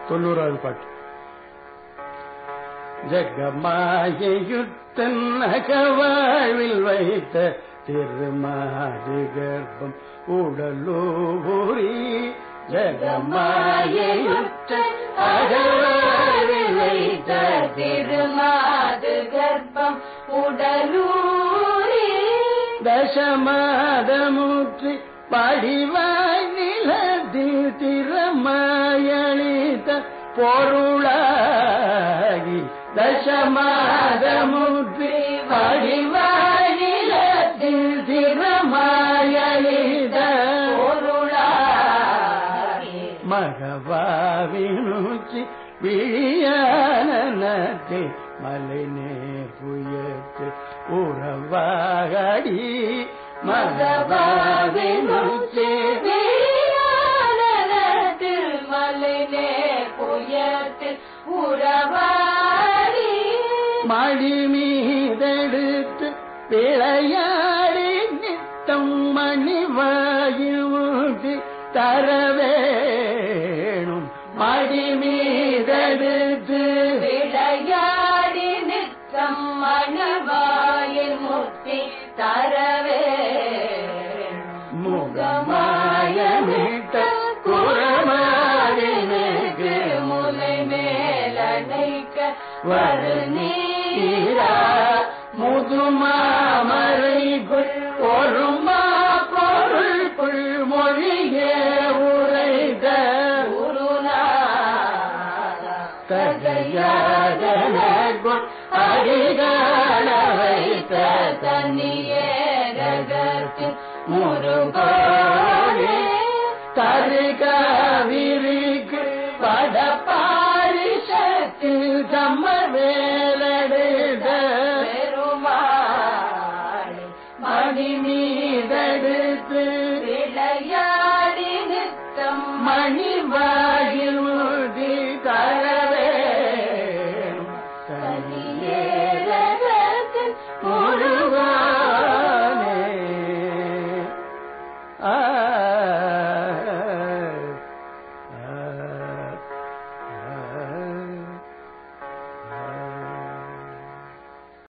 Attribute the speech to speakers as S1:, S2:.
S1: தொண்ணூறாவது பாட்டு ஜகமாயுத்தன் அகவாழ்வில் வைத்த திருமாது கர்ப்பம் உடலூரி ஜகமாயுத்த அகவாழ்வில் வைத்த
S2: திருமாது கர்ப்பம் உடலூரி
S1: தசமாதமுற்றி படிவாய் நிலத்தில் திறமாயளித்த பொருளாகி தசமாதமுற்றி படிவாய் நிலத்தில் திறமாயளித்த
S2: பொருளாகி
S1: மகவாவினுச்சி விழியானத்தில் மலைநே புயத்து உறவாகடி மகவாவினுச்சி
S2: திருமலினே புயத்தில் உறவாடி
S1: மடி மீதெடுத்து விளையாடி நித்தம் மணிவாயில் ஊட்டி தரவேணும் மடி மீதெடுத்து
S2: விளையாடி நிற்கம் மணவாயில் முத்தி தரவே
S1: முகமாயமிட்ட குரமாரினுக்கு
S2: முலை மேலணைக்க
S1: வரு நீரா முதுமாமரைக்குள் ஒருமா பொருள்குள் மொழியே உரைத
S2: குருநாதா
S1: தகையாதனக்குள் அடிகால வைத்த
S2: தன்னியேரகத்தில்
S1: முருகோனே தருகாவிரிக்கு படப்பாரிஷத்தில் தம்மர் வேலடுத
S2: பெருமாளே
S1: மணி மீதெடுத்து
S2: விளையாடி நிற்கம்
S1: மணி வாயில் ஊதி தரவே
S2: தனியேரகத்தில்
S1: முருகானே ஆ